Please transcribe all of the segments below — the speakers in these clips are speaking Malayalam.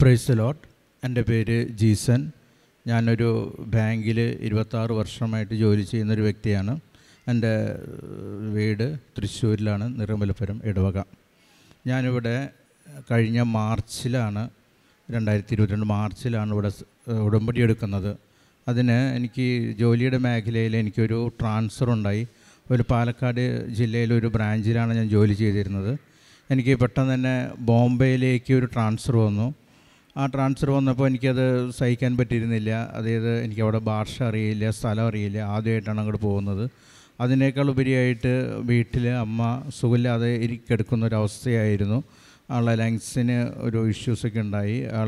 പ്രൈസ് ലോട്ട് എൻ്റെ പേര് ജീസൻ ഞാനൊരു ബാങ്കിൽ ഇരുപത്താറ് വർഷമായിട്ട് ജോലി ചെയ്യുന്നൊരു വ്യക്തിയാണ് എൻ്റെ ഏഹ്, വീട് തൃശ്ശൂരിലാണ് നിറമലപുരം ഇടവക ഞാനിവിടെ കഴിഞ്ഞ മാർച്ചിലാണ് രണ്ടായിരത്തി ഇരുപത്തിരണ്ട് മാർച്ചിലാണ് ഇവിടെ സ്- ഏഹ്, ഉടമ്പടി എടുക്കുന്നത് അതിന് എനിക്ക് ജോലിയുടെ മേഖലയിൽ എനിക്കൊരു ട്രാൻസ്ഫർ ഉണ്ടായി ഒരു പാലക്കാട് ജില്ലയിലെ ഒരു ബ്രാഞ്ചിലാണ് ഞാൻ ജോലി ചെയ്തിരുന്നത് എനിക്ക് പെട്ടെന്ന് തന്നെ ബോംബെയിലേക്ക് ഒരു ട്രാൻസ്ഫർ വന്നു ആ ട്രാൻസ്ഫർ വന്നപ്പോൾ എനിക്കത് സഹിക്കാൻ പറ്റിയിരുന്നില്ല അതായത് എനിക്ക് അവിടെ ഭാഷ അറിയില്ല സ്ഥലം അറിയില്ല ആദ്യമായിട്ടാണ് അങ്ങോട്ട് പോകുന്നത് അതിനേക്കാൾ ഉപരിയായിട്ട് വീട്ടിൽ അമ്മ സുഖമില്ലാതെ ഇരിക്കെടുക്കുന്ന ഒരു അവസ്ഥയായിരുന്നു ആളെ ലങ്സിന് ഒരു ഇഷ്യൂസൊക്കെ ഉണ്ടായി ആൾ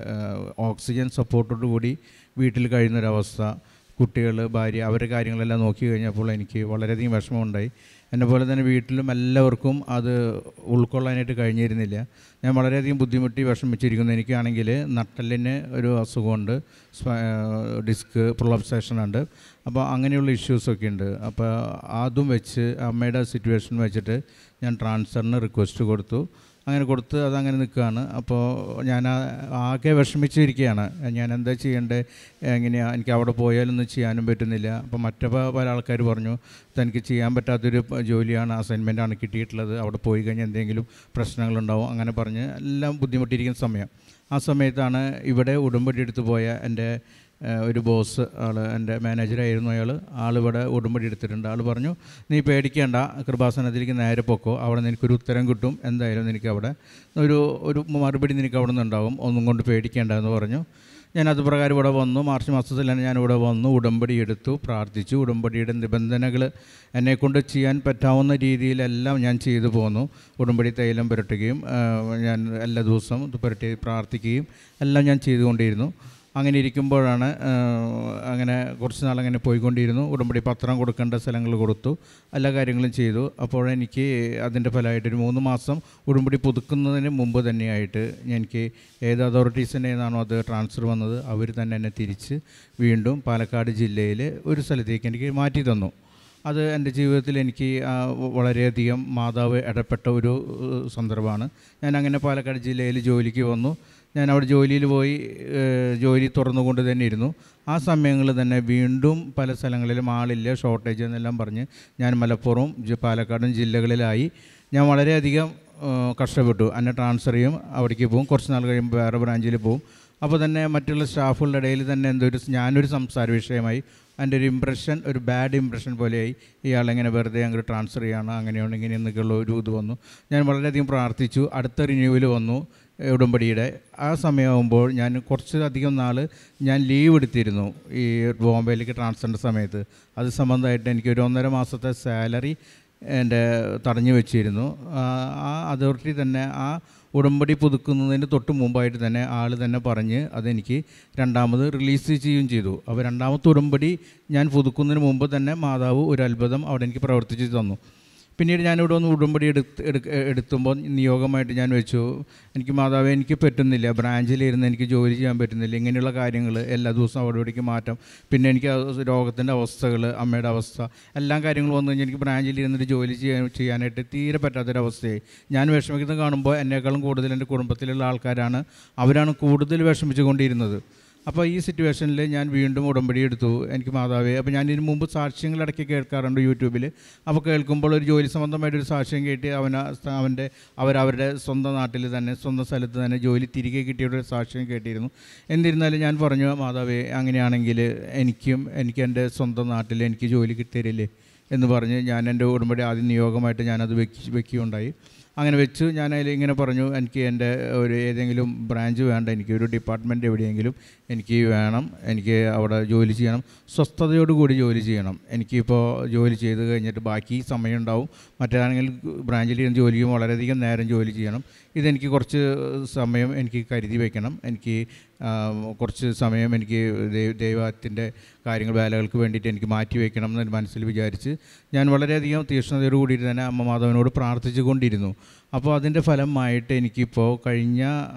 ഓക്സിജൻ സപ്പോർട്ടോടു കൂടി വീട്ടിൽ കഴിയുന്നൊരവസ്ഥ കുട്ടികൾ ഭാര്യ അവരുടെ കാര്യങ്ങളെല്ലാം നോക്കി കഴിഞ്ഞപ്പോൾ എനിക്ക് വളരെയധികം വിഷമമുണ്ടായി എന്നെ പോലെ തന്നെ വീട്ടിലും എല്ലാവർക്കും അത് ഉൾക്കൊള്ളാനായിട്ട് കഴിഞ്ഞിരുന്നില്ല ഞാൻ വളരെയധികം ബുദ്ധിമുട്ടി വിഷമിച്ചിരിക്കുന്നു എനിക്കാണെങ്കിൽ നട്ടലിന് ഒരു അസുഖമുണ്ട് സ്പ- ഡിസ്ക് പ്രൊളപ്സേഷൻ ഉണ്ട് അപ്പോൾ അങ്ങനെയുള്ള ഇഷ്യൂസൊക്കെ ഉണ്ട് അപ്പോൾ അതും വെച്ച് അമ്മയുടെ സിറ്റുവേഷൻ വെച്ചിട്ട് ഞാൻ ട്രാൻസ്ഫറിന് റിക്വസ്റ്റ് കൊടുത്തു അങ്ങനെ കൊടുത്ത് അതങ്ങനെ നിൽക്കുകയാണ് അപ്പോൾ ഞാൻ ആ- ആകെ വിഷമിച്ചിരിക്കുകയാണ് ഞാൻ എന്താ ചെയ്യേണ്ടത് എങ്ങനെയാണ് എനിക്ക് അവിടെ പോയാലൊന്നും ചെയ്യാനും പറ്റുന്നില്ല അപ്പോൾ മറ്റു പ- പല ആൾക്കാർ പറഞ്ഞു തനിക്ക് ചെയ്യാൻ പറ്റാത്തൊരു പ- ജോലിയാണ് അസൈൻമെൻറ്റാണ് കിട്ടിയിട്ടുള്ളത് അവിടെ പോയി കഴിഞ്ഞാൽ എന്തെങ്കിലും പ്രശ്നങ്ങളുണ്ടാവും അങ്ങനെ പറഞ്ഞ് എല്ലാം ബുദ്ധിമുട്ടിയിരിക്കുന്ന സമയം ആ സമയത്താണ് ഇവിടെ ഉടമ്പടി എടുത്തു പോയ എൻ്റെ ഏഹ്, ഒരു ബോസ് ആൾ എൻ്റെ മാനേജറായിരുന്നു അയാൾ ആളിവിടെ ഉടമ്പടി എടുത്തിട്ടുണ്ട് ആൾ പറഞ്ഞു നീ പേടിക്കേണ്ട കൃപാസനത്തിലേക്ക് നേരെ പൊക്കോ അവിടെ നിനക്കൊരു ഉത്തരം കിട്ടും എന്തായാലും നിനക്ക് അവിടെ ഒരു ഒരു മറുപടി നിനക്ക് അവിടെ നിന്നുണ്ടാവും ഒന്നും കൊണ്ട് പേടിക്കേണ്ട എന്ന് പറഞ്ഞു ഞാൻ അത് പ്രകാരം ഇവിടെ വന്നു മാർച്ച് മാസത്തിലാണ് ഞാൻ ഇവിടെ വന്നു ഉടമ്പടി എടുത്തു പ്രാർത്ഥിച്ചു ഉടമ്പടിയുടെ നിബന്ധനകൾ എന്നെക്കൊണ്ട് ചെയ്യാൻ പറ്റാവുന്ന രീതിയിലെല്ലാം ഞാൻ ചെയ്തു പോന്നു ഉടമ്പടി തൈലം പുരട്ടുകയും ആ, ഞാൻ എല്ലാ ദിവസവും ഇത് പുരട്ടി പ്രാർത്ഥിക്കുകയും എല്ലാം ഞാൻ ചെയ്തുകൊണ്ടിരുന്നു അങ്ങനെ ഇരിക്കുമ്പോഴാണ് ആ, അങ്ങനെ കുറച്ച് നാൾ അങ്ങനെ പോയിക്കൊണ്ടിരുന്നു ഉടമ്പടി പത്രം കൊടുക്കേണ്ട സ്ഥലങ്ങൾ കൊടുത്തു എല്ലാ കാര്യങ്ങളും ചെയ്തു അപ്പോഴെനിക്ക് അതിൻ്റെ ഫലമായിട്ട് ഒരു മൂന്ന് മാസം ഉടമ്പടി പുതുക്കുന്നതിന് മുമ്പ് തന്നെയായിട്ട് എനിക്ക് ഏത് അതോറിറ്റീസിൻ്റെ നിന്നാണോ അത് ട്രാൻസ്ഫർ വന്നത് അവർ തന്നെ എന്നെ തിരിച്ച് വീണ്ടും പാലക്കാട് ജില്ലയിൽ ഒരു സ്ഥലത്തേക്ക് എനിക്ക് മാറ്റി തന്നു അത് എൻ്റെ ജീവിതത്തിൽ എനിക്ക് ആ, വളരെയധികം മാതാവ് ഇടപെട്ട ഒരു ഏഹ്, സന്ദർഭമാണ് ഞാൻ അങ്ങനെ പാലക്കാട് ജില്ലയിൽ ജോലിക്ക് വന്നു ഞാൻ അവിടെ ജോലിയിൽ പോയി ഏഹ്, ജോലി തുറന്നുകൊണ്ട് തന്നെ ഇരുന്നു ആ സമയങ്ങളിൽ തന്നെ വീണ്ടും പല സ്ഥലങ്ങളിലും ആളില്ല ഷോർട്ടേജ് എന്നെല്ലാം പറഞ്ഞ് ഞാൻ മലപ്പുറവും ജി- പാലക്കാടും ജില്ലകളിലായി ഞാൻ വളരെയധികം ഏഹ്, കഷ്ടപ്പെട്ടു എന്നെ ട്രാൻസ്ഫർ ചെയ്യും അവിടേക്ക് പോകും കുറച്ച് നാൾ കഴിയുമ്പോൾ വേറെ ബ്രാഞ്ചിൽ പോകും അപ്പോൾ തന്നെ മറ്റുള്ള സ്റ്റാഫുകളുടെ ഇടയിൽ തന്നെ എന്തൊരു ഞാനൊരു സംസാര വിഷയമായി എൻ്റെ ഒരു ഇമ്പ്രഷൻ ഒരു ബാഡ് ഇമ്പ്രഷൻ പോലെയായി ഇയാളെങ്ങനെ വെറുതെ അങ്ങോട്ട് ട്രാൻസ്ഫർ ചെയ്യാണ് അങ്ങനെയാണ് ഇങ്ങനെയെന്നൊക്കെയുള്ള ഒരു ഇത് വന്നു ഞാൻ വളരെയധികം പ്രാർത്ഥിച്ചു അടുത്ത റിന്യൂവൽ വന്നു ഏ, ഉടമ്പടിയുടെ ആ സമയമാകുമ്പോൾ ഞാൻ കുറച്ചധികം നാൾ ഞാൻ ലീവ് എടുത്തിരുന്നു ഈ ബോംബെയിലേക്ക് ട്രാൻസ്ഫറിൻ്റെ സമയത്ത് അത് സംബന്ധമായിട്ട് എനിക്ക് ഒരു ഒന്നര മാസത്തെ സാലറി എൻ്റെ തടഞ്ഞു വെച്ചിരുന്നു ആ ആ അതോറിറ്റി തന്നെ ആ ഉടമ്പടി പുതുക്കുന്നതിന് തൊട്ട് മുമ്പായിട്ട് തന്നെ ആൾ തന്നെ പറഞ്ഞ് അതെനിക്ക് രണ്ടാമത് റിലീസ് ചെയ്യുകയും ചെയ്തു അപ്പോൾ രണ്ടാമത്തെ ഉടമ്പടി ഞാൻ പുതുക്കുന്നതിന് മുമ്പ് തന്നെ മാതാവ് ഒരു അത്ഭുതം അവിടെ എനിക്ക് പ്രവർത്തിച്ച് തന്നു പിന്നീട് ഞാനിവിടെ ഒന്ന് ഉടമ്പടി എടുത്ത് എടുക്ക എടുത്തുമ്പോൾ നിയോഗമായിട്ട് ഞാൻ വെച്ചു എനിക്ക് മാതാവ് എനിക്ക് പറ്റുന്നില്ല ബ്രാഞ്ചിലിരുന്ന് എനിക്ക് ജോലി ചെയ്യാൻ പറ്റുന്നില്ല ഇങ്ങനെയുള്ള കാര്യങ്ങൾ എല്ലാ ദിവസവും അവിടെ ഇവിടേക്ക് മാറ്റം പിന്നെ എനിക്ക് രോഗത്തിൻ്റെ അവസ്ഥകൾ അമ്മയുടെ അവസ്ഥ എല്ലാ കാര്യങ്ങളും വന്നു കഴിഞ്ഞാൽ എനിക്ക് ബ്രാഞ്ചിലിരുന്നിട്ട് ജോലി ചെയ്യാൻ ചെയ്യാനായിട്ട് തീരെ പറ്റാത്തൊരവസ്ഥയായി ഞാൻ വിഷമിക്കുന്നത് കാണുമ്പോൾ എന്നേക്കാളും കൂടുതൽ എൻ്റെ കുടുംബത്തിലുള്ള ആൾക്കാരാണ് അവരാണ് കൂടുതൽ വിഷമിച്ചുകൊണ്ടിരുന്നത് അപ്പോൾ ഈ സിറ്റുവേഷനിൽ ഞാൻ വീണ്ടും ഉടമ്പടി എടുത്തു എനിക്ക് മാതാവേ അപ്പോൾ ഞാൻ ഇതിന് മുമ്പ് സാക്ഷ്യങ്ങൾ ഇടയ്ക്ക് കേൾക്കാറുണ്ട് യൂട്യൂബിൽ അപ്പോൾ കേൾക്കുമ്പോൾ ഒരു ജോലി സംബന്ധമായിട്ടൊരു സാക്ഷ്യം കേട്ട് അവൻ അവൻ്റെ അവരവരുടെ സ്വന്തം നാട്ടിൽ തന്നെ സ്വന്തം സ്ഥലത്ത് തന്നെ ജോലി തിരികെ കിട്ടിയൊരു സാക്ഷ്യം കേട്ടിരുന്നു എന്നിരുന്നാലും ഞാൻ പറഞ്ഞു മാതാവേ അങ്ങനെയാണെങ്കിൽ എനിക്കും എനിക്ക് എൻ്റെ സ്വന്തം നാട്ടിൽ എനിക്ക് ജോലി കിട്ടിത്തരില്ലേ എന്ന് പറഞ്ഞ് ഞാൻ എൻ്റെ ഉടമ്പടി ആദ്യം നിയോഗമായിട്ട് ഞാനത് വെക്ക് വെക്കുകയുണ്ടായി അങ്ങനെ വെച്ച് ഞാൻ അതിൽ ഇങ്ങനെ പറഞ്ഞു എനിക്ക് എൻ്റെ ഒരു ഏതെങ്കിലും ബ്രാഞ്ച് വേണ്ട എനിക്ക് ഒരു ഡിപ്പാർട്ട്മെൻറ്റ് എവിടെയെങ്കിലും എനിക്ക് വേണം എനിക്ക് അവിടെ ജോലി ചെയ്യണം സ്വസ്ഥതയോടുകൂടി ജോലി ചെയ്യണം എനിക്കിപ്പോൾ ജോലി ചെയ്ത് കഴിഞ്ഞിട്ട് ബാക്കി സമയം ഉണ്ടാവും മറ്റാണെങ്കിൽ ബ്രാഞ്ചിൽ ഇരുന്ന് ജോലി ചെയ്യുമ്പോൾ വളരെയധികം നേരം ജോലി ചെയ്യണം ഇതെനിക്ക് കുറച്ച് സമയം എനിക്ക് കരുതി വയ്ക്കണം എനിക്ക് ആ, കുറച്ച് സമയം എനിക്ക് ദൈ- ദൈവത്തിൻ്റെ കാര്യങ്ങൾ വേലകൾക്ക് വേണ്ടിയിട്ട് എനിക്ക് മാറ്റി വയ്ക്കണം എന്ന് മനസ്സിൽ വിചാരിച്ച് ഞാൻ വളരെയധികം തീക്ഷ്ണതയോട് കൂടിയിട്ട് തന്നെ അമ്മ മാധവനോട് പ്രാർത്ഥിച്ചു കൊണ്ടിരുന്നു അപ്പോൾ അതിൻ്റെ ഫലമായിട്ട് എനിക്കിപ്പോൾ കഴിഞ്ഞ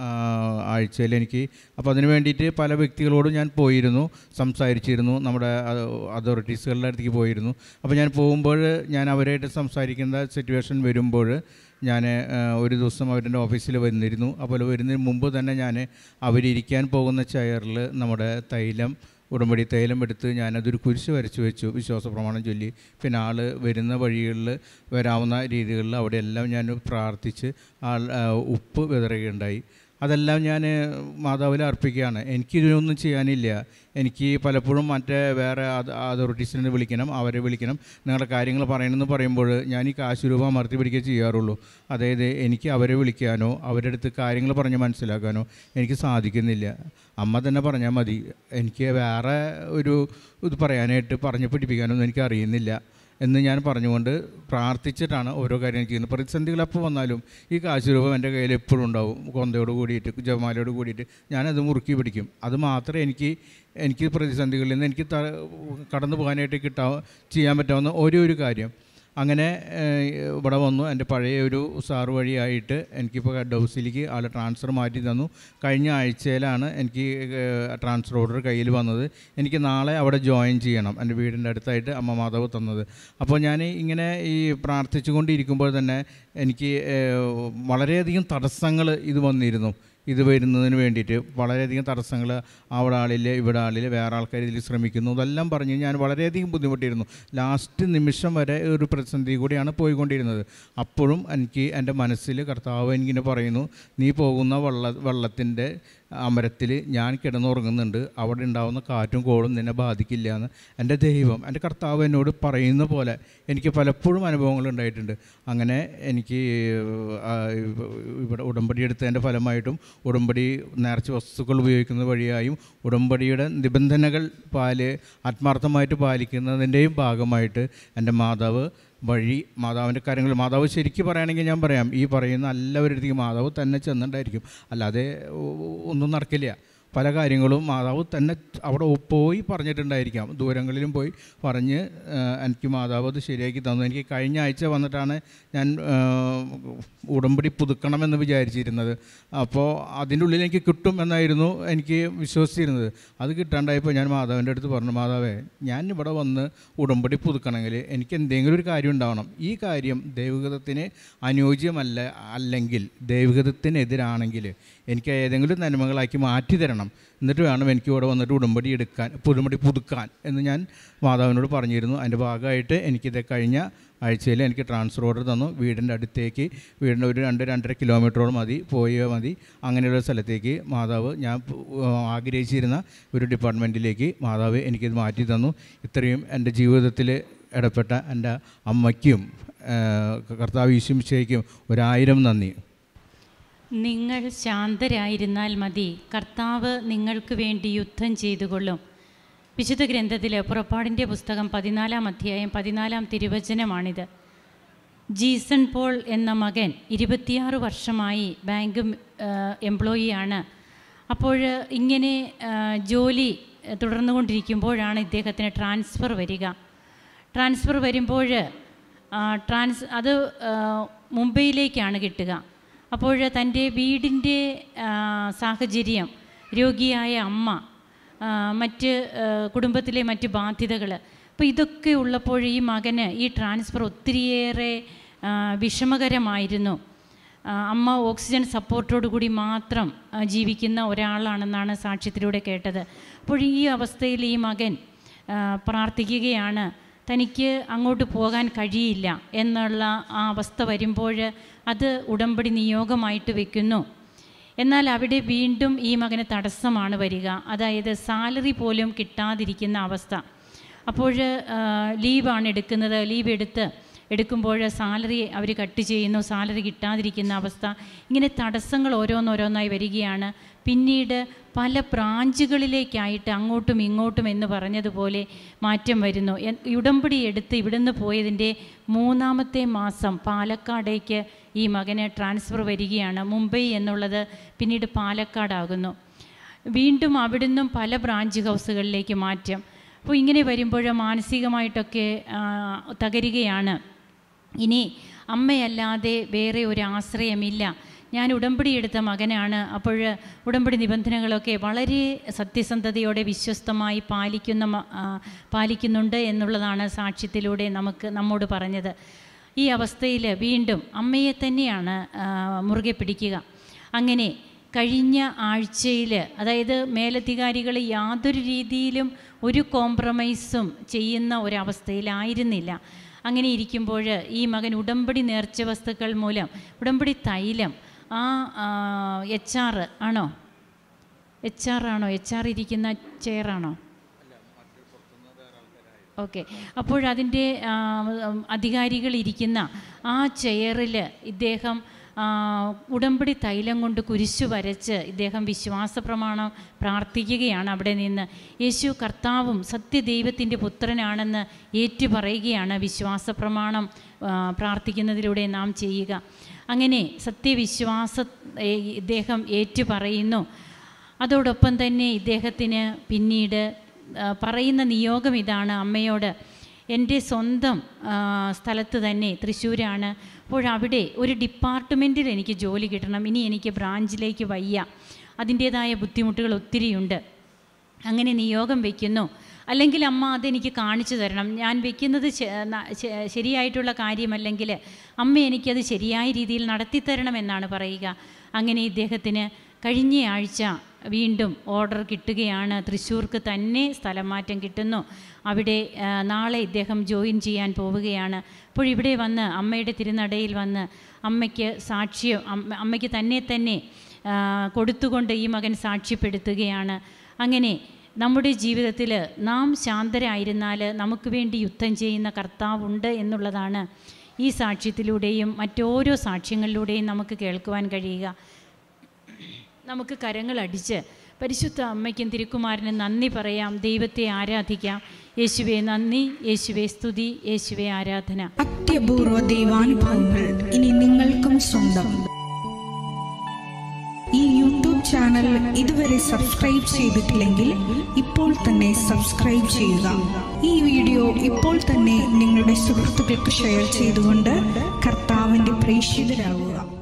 ആഴ്ചയിൽ എനിക്ക് അപ്പോൾ അതിന് വേണ്ടിയിട്ട് പല വ്യക്തികളോടും ഞാൻ പോയിരുന്നു സംസാരിച്ചിരുന്നു നമ്മുടെ അതോറിറ്റീസുകളുടെ അടുത്തേക്ക് പോയിരുന്നു അപ്പോൾ ഞാൻ പോകുമ്പോൾ ഞാൻ അവരായിട്ട് സംസാരിക്കുന്ന സിറ്റുവേഷൻ വരുമ്പോൾ ഞാൻ ഒരു ദിവസം അവരുടെ ഓഫീസിൽ വന്നിരുന്നു അപ്പോൾ വരുന്നതിന് മുമ്പ് തന്നെ ഞാൻ അവരിയ്ക്കാൻ പോകുന്ന ചെയറിൽ നമ്മുടെ തൈലം ഉടമ്പടി തൈലം എടുത്ത് ഞാനതൊരു കുരിശ് വരച്ചു വെച്ചു വിശ്വാസ പ്രമാണം ചൊല്ലി പിന്നെ ആൾ വരുന്ന വഴികളിൽ വരാവുന്ന രീതികളിൽ അവിടെയെല്ലാം ഞാൻ പ്രാർത്ഥിച്ച് ആൾ ആ, ഉപ്പ് വിതറുകയുണ്ടായി അതെല്ലാം ഞാൻ മാതാവിൽ അർപ്പിക്കുകയാണ് എനിക്കിതിനൊന്നും ചെയ്യാനില്ല എനിക്ക് പലപ്പോഴും മറ്റേ വേറെ അതോറിറ്റീസിനെ വിളിക്കണം അവരെ വിളിക്കണം നിങ്ങളുടെ കാര്യങ്ങൾ പറയണമെന്ന് പറയുമ്പോൾ ഞാൻ ഈ കാശ് രൂപ അമർത്തി പിടിക്കുക ചെയ്യാറുള്ളൂ അതായത് എനിക്ക് അവരെ വിളിക്കാനോ അവരുടെ അടുത്ത് കാര്യങ്ങൾ പറഞ്ഞ് മനസ്സിലാക്കാനോ എനിക്ക് സാധിക്കുന്നില്ല അമ്മ തന്നെ പറഞ്ഞാൽ മതി എനിക്ക് വേറെ ഒരു ഇത് പറയാനായിട്ട് പറഞ്ഞ് പഠിപ്പിക്കാനൊന്നും എനിക്ക് അറിയുന്നില്ല എന്ന് ഞാൻ പറഞ്ഞുകൊണ്ട് പ്രാർത്ഥിച്ചിട്ടാണ് ഓരോ കാര്യങ്ങൾ ചെയ്യുന്നത് പ്രതിസന്ധികൾ എപ്പോൾ വന്നാലും ഈ കാശ് രൂപം എൻ്റെ കയ്യിൽ എപ്പോഴും ഉണ്ടാവും കൊന്തയോട് കൂടിയിട്ട് ജമാലയോട് കൂടിയിട്ട് ഞാനത് മുറുക്കി പിടിക്കും അത് മാത്രമേ എനിക്ക് എനിക്ക് പ്രതിസന്ധികളിൽ നിന്ന് എനിക്ക് ത കടന്നു പോകാനായിട്ട് കിട്ടാ ചെയ്യാൻ പറ്റാവുന്ന ഒരേ ഒരു കാര്യം അങ്ങനെ ഏഹ്, ഇവിടെ വന്നു എൻ്റെ പഴയ ഒരു സാറ് വഴിയായിട്ട് എനിക്കിപ്പോൾ ഹെഡ് ഹൗസിലേക്ക് ആൾ ട്രാൻസ്ഫർ മാറ്റി തന്നു കഴിഞ്ഞ ആഴ്ചയിലാണ് എനിക്ക് ട്രാൻസ്ഫർ ഓർഡർ കയ്യിൽ വന്നത് എനിക്ക് നാളെ അവിടെ ജോയിൻ ചെയ്യണം എൻ്റെ വീടിൻ്റെ അടുത്തായിട്ട് അമ്മ മാതാവ് തന്നത് അപ്പോൾ ഞാൻ ഇങ്ങനെ ഈ പ്രാർത്ഥിച്ചുകൊണ്ടിരിക്കുമ്പോൾ തന്നെ എനിക്ക് ഏഹ്, വളരെയധികം തടസ്സങ്ങൾ ഇത് വന്നിരുന്നു ഇത് വരുന്നതിന് വേണ്ടിയിട്ട് വളരെയധികം തടസ്സങ്ങൾ അവിടെ ആളില്ല ഇവിടെ ആളില്ല വേറെ ആൾക്കാർ ഇതിൽ ശ്രമിക്കുന്നു ഇതെല്ലാം പറഞ്ഞ് ഞാൻ വളരെയധികം ബുദ്ധിമുട്ടിയിരുന്നു ലാസ്റ്റ് നിമിഷം വരെ ഒരു പ്രതിസന്ധി കൂടിയാണ് പോയിക്കൊണ്ടിരുന്നത് അപ്പോഴും എനിക്ക് എൻ്റെ മനസ്സിൽ കർത്താവ് എനിക്കിങ്ങനെ പറയുന്നു നീ പോകുന്ന വെള്ള വെള്ളത്തിൻ്റെ അമരത്തിൽ ഞാൻ കിടന്നുറങ്ങുന്നുണ്ട് അവിടെ ഉണ്ടാകുന്ന കാറ്റും കോളും നിന്നെ ബാധിക്കില്ല എന്ന് എൻ്റെ ദൈവം എൻ്റെ കർത്താവ് എന്നോട് പറയുന്ന പോലെ എനിക്ക് പലപ്പോഴും അനുഭവങ്ങൾ ഉണ്ടായിട്ടുണ്ട് അങ്ങനെ എനിക്ക് ആ, ഇവിടെ ഉടമ്പടി എടുത്തതിൻ്റെ ഫലമായിട്ടും ഉടമ്പടി നേർച്ച വസ്തുക്കൾ ഉപയോഗിക്കുന്ന വഴിയായും ഉടമ്പടിയുടെ നിബന്ധനകൾ പാല് ആത്മാർത്ഥമായിട്ട് പാലിക്കുന്നതിൻ്റെയും ഭാഗമായിട്ട് എൻ്റെ മാതാവ് വഴി മാതാവിൻ്റെ കാര്യങ്ങൾ മാതാവ് ശരിക്കും പറയുകയാണെങ്കിൽ ഞാൻ പറയാം ഈ പറയുന്ന എല്ലാവരുടെയും മാതാവ് തന്നെ ചെന്നിട്ടായിരിക്കും അല്ലാതെ ഒ- ഒന്നും നടക്കില്ല പല കാര്യങ്ങളും മാതാവ് തന്നെ അവിടെ പോയി പറഞ്ഞിട്ടുണ്ടായിരിക്കാം ദൂരങ്ങളിലും പോയി പറഞ്ഞ് ആ, എനിക്ക് മാതാവ് അത് ശരിയാക്കി തന്നു എനിക്ക് കഴിഞ്ഞ ആഴ്ച വന്നിട്ടാണ് ഞാൻ ആ, ഉടമ്പടി പുതുക്കണമെന്ന് വിചാരിച്ചിരുന്നത് അപ്പോൾ അതിൻ്റെ ഉള്ളിൽ എനിക്ക് കിട്ടും എന്നായിരുന്നു എനിക്ക് വിശ്വസിച്ചിരുന്നത് അത് കിട്ടാണ്ടായപ്പോൾ ഞാൻ മാതാവിൻ്റെ അടുത്ത് പറഞ്ഞു മാതാവേ ഞാൻ ഇവിടെ വന്ന് ഉടമ്പടി പുതുക്കണമെങ്കിൽ എനിക്ക് എന്തെങ്കിലും ഒരു കാര്യം ഉണ്ടാവണം ഈ കാര്യം ദൈവഗതത്തിന് അനുയോജ്യമല്ല അല്ലെങ്കിൽ ദൈവഗതത്തിനെതിരാണെങ്കിൽ എനിക്ക് ഏതെങ്കിലും നന്മകളാക്കി മാറ്റി തരണം എന്നിട്ട് വേണം എനിക്ക് ഇവിടെ വന്നിട്ട് ഉടമ്പടി എടുക്കാൻ ഉടമ്പടി പുതുക്കാൻ എന്ന് ഞാൻ മാതാവിനോട് പറഞ്ഞിരുന്നു അതിൻ്റെ ഭാഗമായിട്ട് എനിക്കിത് കഴിഞ്ഞ ആഴ്ചയിൽ എനിക്ക് ട്രാൻസ്ഫർ ഓർഡർ തന്നു വീടിൻ്റെ അടുത്തേക്ക് വീടിൻ്റെ ഒരു രണ്ട് രണ്ടര കിലോമീറ്ററോളം മതി പോയാൽ മതി അങ്ങനെയുള്ള സ്ഥലത്തേക്ക് മാതാവ് ഞാൻ പ്- ആഗ്രഹിച്ചിരുന്ന ഒരു ഡിപ്പാർട്ട്മെൻറ്റിലേക്ക് മാതാവ് എനിക്കിത് മാറ്റി തന്നു ഇത്രയും എൻ്റെ ജീവിതത്തിൽ ഇടപെട്ട എൻ്റെ അമ്മയ്ക്കും ആ, കർത്താവ് ഈശ്വമിച്ചയ്ക്കും ഒരായിരം നന്ദി നിങ്ങൾ ശാന്തരായിരുന്നാൽ മതി കർത്താവ് നിങ്ങൾക്ക് വേണ്ടി യുദ്ധം ചെയ്തുകൊള്ളും വിശുദ്ധ ഗ്രന്ഥത്തിൽ പുറപ്പാടിൻ്റെ പുസ്തകം പതിനാലാം അധ്യായം പതിനാലാം തിരുവചനമാണിത് ജീസൺ പോൾ എന്ന മകൻ ഇരുപത്തിയാറ് വർഷമായി ബാങ്ക് എംപ്ലോയിയാണ് അപ്പോൾ ഇങ്ങനെ ആ, ജോലി തുടർന്നുകൊണ്ടിരിക്കുമ്പോഴാണ് ഇദ്ദേഹത്തിന് ട്രാൻസ്ഫർ വരിക ട്രാൻസ്ഫർ വരുമ്പോൾ ആ, ട്രാൻസ് അത് ആ, മുംബൈയിലേക്കാണ് കിട്ടുക അപ്പോൾ തൻ്റെ വീടിൻ്റെ ആ, സാഹചര്യം രോഗിയായ അമ്മ ആ, മറ്റ് ആ, കുടുംബത്തിലെ മറ്റ് ബാധ്യതകൾ അപ്പോൾ ഇതൊക്കെ ഉള്ളപ്പോൾ ഈ മകന് ഈ ട്രാൻസ്ഫർ ഒത്തിരിയേറെ ആ, വിഷമകരമായിരുന്നു ആ, അമ്മ ഓക്സിജൻ സപ്പോർട്ടോടു കൂടി മാത്രം ആ, ജീവിക്കുന്ന ഒരാളാണെന്നാണ് സാക്ഷ്യത്തിലൂടെ കേട്ടത് അപ്പോൾ ഈ അവസ്ഥയിൽ ഈ മകൻ ആ, പ്രാർത്ഥിക്കുകയാണ് തനിക്ക് അങ്ങോട്ട് പോകാൻ കഴിയില്ല എന്നുള്ള ആ അവസ്ഥ വരുമ്പോൾ അത് ഉടമ്പടി നിയോഗമായിട്ട് വെക്കുന്നു എന്നാൽ അവിടെ വീണ്ടും ഈ മകന് തടസ്സമാണ് വരിക അതായത് സാലറി പോലും കിട്ടാതിരിക്കുന്ന അവസ്ഥ അപ്പോൾ ലീവാണ് എടുക്കുന്നത് ലീവ് എടുത്ത് എടുക്കുമ്പോൾ സാലറി അവർ കട്ട് ചെയ്യുന്നു സാലറി കിട്ടാതിരിക്കുന്ന അവസ്ഥ ഇങ്ങനെ തടസ്സങ്ങൾ ഓരോന്നോരോന്നായി വരികയാണ് പിന്നീട് പല ബ്രാഞ്ചുകളിലേക്കായിട്ട് അങ്ങോട്ടും ഇങ്ങോട്ടും എന്ന് പറഞ്ഞതുപോലെ മാറ്റം വരുന്നു എൻ- ഉടമ്പടി എടുത്ത് ഇവിടുന്ന് പോയതിൻ്റെ മൂന്നാമത്തെ മാസം പാലക്കാടേക്ക് ഈ മകന് ട്രാൻസ്ഫർ വരികയാണ് മുംബൈ എന്നുള്ളത് പിന്നീട് പാലക്കാടാകുന്നു വീണ്ടും അവിടുന്നും പല ബ്രാഞ്ച് ഹൗസുകളിലേക്ക് മാറ്റം അപ്പോൾ ഇങ്ങനെ വരുമ്പോൾ മാനസികമായിട്ടൊക്കെ ആ, തകരുകയാണ് ഇനി അമ്മയല്ലാതെ വേറെ ഒരു ആശ്രയമില്ല ഞാൻ ഉടമ്പടി എടുത്ത മകനാണ് അപ്പോൾ ഉടമ്പടി നിബന്ധനകളൊക്കെ വളരെ സത്യസന്ധതയോടെ വിശ്വസ്തമായി പാലിക്കുന്ന മ- ആ, പാലിക്കുന്നുണ്ട് എന്നുള്ളതാണ് സാക്ഷ്യത്തിലൂടെ നമുക്ക് നമ്മോട് പറഞ്ഞത് ഈ അവസ്ഥയിൽ വീണ്ടും അമ്മയെ തന്നെയാണ് ആ, മുറുകെ പിടിക്കുക അങ്ങനെ കഴിഞ്ഞ ആഴ്ചയിൽ അതായത് മേലധികാരികൾ യാതൊരു രീതിയിലും ഒരു കോംപ്രമൈസും ചെയ്യുന്ന ഒരവസ്ഥയിലായിരുന്നില്ല അങ്ങനെ ഇരിക്കുമ്പോൾ ഈ മകൻ ഉടമ്പടി നേർച്ച വസ്തുക്കൾ മൂലം ഉടമ്പടി തൈലം ആ എച്ച് ആർ ആണോ എച്ച് ആർ ആണോ എച്ച് ആർ ഇരിക്കുന്ന ചെയറാണോ ഓക്കെ അപ്പോഴതിൻ്റെ അധികാരികൾ ഇരിക്കുന്ന ആ ചെയറിൽ ഇദ്ദേഹം ആ, ഉടമ്പടി തൈലം കൊണ്ട് കുരിശു വരച്ച് ഇദ്ദേഹം വിശ്വാസ പ്രമാണം പ്രാർത്ഥിക്കുകയാണ് അവിടെ നിന്ന് യേശു കർത്താവും സത്യദൈവത്തിൻ്റെ പുത്രനാണെന്ന് ഏറ്റുപറയുകയാണ് വിശ്വാസ പ്രമാണം ആ, പ്രാർത്ഥിക്കുന്നതിലൂടെ നാം ചെയ്യുക അങ്ങനെ സത്യവിശ്വാസ ഏ, ഇദ്ദേഹം ഏറ്റുപറയുന്നു അതോടൊപ്പം തന്നെ ഇദ്ദേഹത്തിന് പിന്നീട് ആ, പറയുന്ന നിയോഗം ഇതാണ് അമ്മയോട് എൻ്റെ സ്വന്തം ആ, സ്ഥലത്ത് തന്നെ തൃശ്ശൂരാണ് അപ്പോഴവിടെ ഒരു ഡിപ്പാർട്ട്മെൻറ്റിൽ എനിക്ക് ജോലി കിട്ടണം ഇനി എനിക്ക് ബ്രാഞ്ചിലേക്ക് വയ്യ അതിൻ്റേതായ ബുദ്ധിമുട്ടുകൾ ഒത്തിരിയുണ്ട് അങ്ങനെ നിയോഗം വയ്ക്കുന്നു അല്ലെങ്കിൽ അമ്മ അതെനിക്ക് കാണിച്ചു തരണം ഞാൻ വെക്കുന്നത് ശ- ന- ശ- ശരിയായിട്ടുള്ള കാര്യമല്ലെങ്കിൽ അമ്മ എനിക്കത് ശരിയായ രീതിയിൽ നടത്തിത്തരണമെന്നാണ് പറയുക അങ്ങനെ ഇദ്ദേഹത്തിന് കഴിഞ്ഞ ആഴ്ച വീണ്ടും ഓർഡർ കിട്ടുകയാണ് തൃശ്ശൂർക്ക് തന്നെ സ്ഥലം മാറ്റം കിട്ടുന്നു അവിടെ ആ, നാളെ ഇദ്ദേഹം ജോയിൻ ചെയ്യാൻ പോവുകയാണ് അപ്പോൾ ഇവിടെ വന്ന് അമ്മയുടെ തിരുനടയിൽ വന്ന് അമ്മയ്ക്ക് സാക്ഷ്യം അമ്മ- അമ്മയ്ക്ക് തന്നെ തന്നെ ആ, കൊടുത്തുകൊണ്ട് ഈ മകൻ സാക്ഷ്യപ്പെടുത്തുകയാണ് അങ്ങനെ നമ്മുടെ ജീവിതത്തിൽ നാം ശാന്തരായിരുന്നാൽ നമുക്ക് വേണ്ടി യുദ്ധം ചെയ്യുന്ന കർത്താവുണ്ട് എന്നുള്ളതാണ് ഈ സാക്ഷ്യത്തിലൂടെയും മറ്റോരോ സാക്ഷ്യങ്ങളിലൂടെയും നമുക്ക് കേൾക്കുവാൻ കഴിയുക നമുക്ക് കരങ്ങളടിച്ച് പരിശുദ്ധ അമ്മയ്ക്കും തിരുക്കുമാരനും നന്ദി പറയാം ദൈവത്തെ ആരാധിക്കാം യേശുവെ നന്ദി യേശുവെ സ്തുതി യേശുവെ ആരാധന അത്യപൂർവ ദൈവാനുഭവങ്ങൾ ഇനി നിങ്ങൾക്കും സ്വന്തം ഈ യൂട്യൂബ് ചാനൽ ഇതുവരെ സബ്സ്ക്രൈബ് ചെയ്തിട്ടില്ലെങ്കിൽ ഇപ്പോൾ തന്നെ സബ്സ്ക്രൈബ് ചെയ്യുക ഈ വീഡിയോ ഇപ്പോൾ തന്നെ നിങ്ങളുടെ സുഹൃത്തുക്കൾക്ക് ഷെയർ ചെയ്തുകൊണ്ട് കർത്താവിന്റെ പ്രേക്ഷിതരാകുക